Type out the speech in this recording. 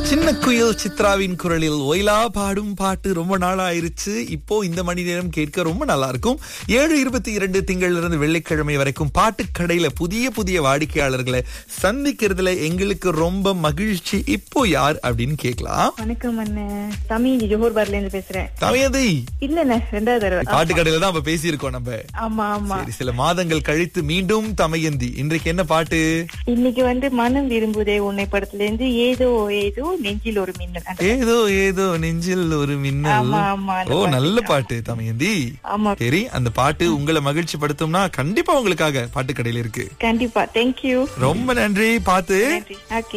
சின்ன குயில் சித்ராவின் குரலில் ஒயிலா பாடும் பாட்டு ரொம்ப நாள் ஆயிருச்சு இப்போ இந்த மணி நேரம் கேட்க ரொம்ப நல்லா இருக்கும் ஏழு இருபத்தி இரண்டு திங்கள்ல இருந்து வெள்ளிக்கிழமை வரைக்கும் பாட்டு கடையில புதிய புதிய வாடிக்கையாளர்களை சந்திக்கிறதுல எங்களுக்கு ரொம்ப மகிழ்ச்சி இப்போ யார் அப்படின்னு கேட்கலாம் வணக்கம் அண்ணன் தமிழ் ஜோஹர் பார்ல இருந்து பேசுறேன் தமையதை இல்லண்ணே ரெண்டாவது தடவை பாட்டு கடையில தான் அப்ப பேசியிருக்கோம் நம்ம ஆமா ஆமா சரி சில மாதங்கள் கழித்து மீண்டும் தமையந்தி இன்றைக்கு என்ன பாட்டு இன்னைக்கு வந்து மனம் விரும்புதே உன்னை படத்துல இருந்து ஏதோ ஏதோ நெஞ்சில் ஒரு மின்னல் அந்த- ஏதோ ஏதோ நெஞ்சில் ஒரு மின்னல் ஆமா, ஆமா, அந்த ஓ பாட்டு. நல்ல பாட்டு தமையந்தி ஆமா சரி அந்த பாட்டு உங்களை மகிழ்ச்சி படுத்தும்னா கண்டிப்பா உங்களுக்காக பாட்டு கடையில இருக்கு கண்டிப்பா தேங்க்யூ ரொம்ப நன்றி பார்த்து நன்றி ஓகே